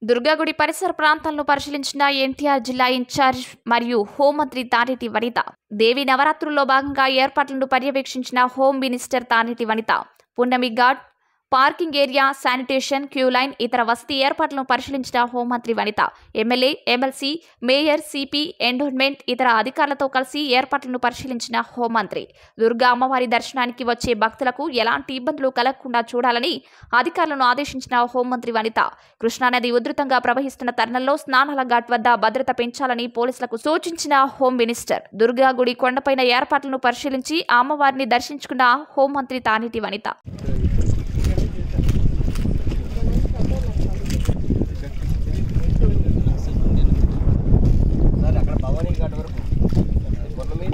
దుర్గాగుడి పరిసర ప్రాంతాలను పరిశీలించిన ఎన్టీఆర్ జిల్లా ఇన్ఛార్జ్ మరియు హోంమంత్రి తానేటి వనిత దేవి నవరాత్రుల్లో భాగంగా ఏర్పాట్లను పర్యవేక్షించిన home minister Taneti Vanitha Punnami ghat parking area sanitation queue line ఇతర వసతి ఏర్పాట్లను పరిశీలించిన హోంమంత్రి Vanitha MLA MLC mayor CP endowment ఇతర అధికారులతో కలిసి ఏర్పాట్లను పరిశీలించిన హోంమంత్రి దుర్గా అమ్మవారి దర్శనానికి వచ్చే భక్తులకు ఎలాంటి ఇబ్బందులు కలగకుండా చూడాలని అధికారులను ఆదేశించిన హోంమంత్రి వనిత కృష్ణానది ఉధృతంగా ప్రవహిస్తున్న తరుణంలో స్నానాల ఘాట్ వద్ద భద్రత పెంచాలని పోలీసులకు సూచించిన హోం మినిస్టర్ దుర్గా గుడి కొండపైన ఏర్పాట్లను పరిశీలించి ఆ అమ్మవారిని దర్శించుకున్న హోంమంత్రి తానేటి వనిత సార్ అక్కడ భవానీ ఘాట్ వరకు కొండ మీద